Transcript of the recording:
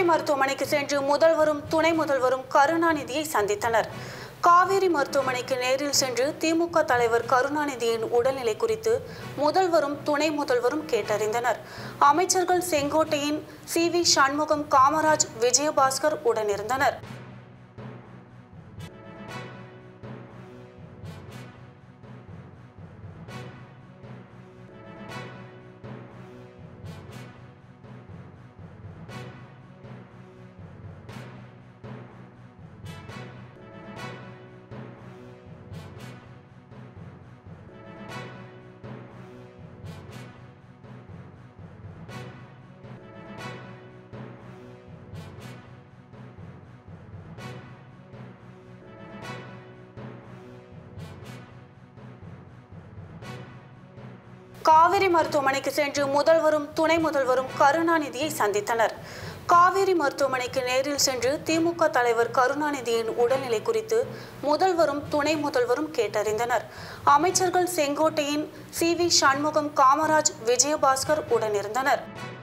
காவேரி மருத்துவமனைக்கு சென்று முதல்வரும் துணை முதல்வரும் கருணாநிதியை சந்தித்தனர் காவேரி மருத்துவமனைக்கு நேரில் சென்று திமுக தலைவர் கருணாநிதியின் உடல்நிலை குறித்து முதல்வரும் துணை முதல்வரும் கேட்டறிந்தனர் அமைச்சர்கள் செங்கோட்டையின் சி வி சண்முகம் காமராஜ் விஜயபாஸ்கர் உடனிருந்தனர் காவேரி மருத்துவமனைக்கு சென்று முதல்வரும் துணை முதல்வரும் கருணாநிதியை சந்தித்தனர் காவேரி மருத்துவமனைக்கு நேரில் சென்று திமுக தலைவர் கருணாநிதியின் உடல்நிலை குறித்து முதல்வரும் துணை முதல்வரும் கேட்டறிந்தனர் அமைச்சர்கள் செங்கோட்டையின் சி வி சண்முகம் காமராஜ் விஜயபாஸ்கர் உடனிருந்தனர்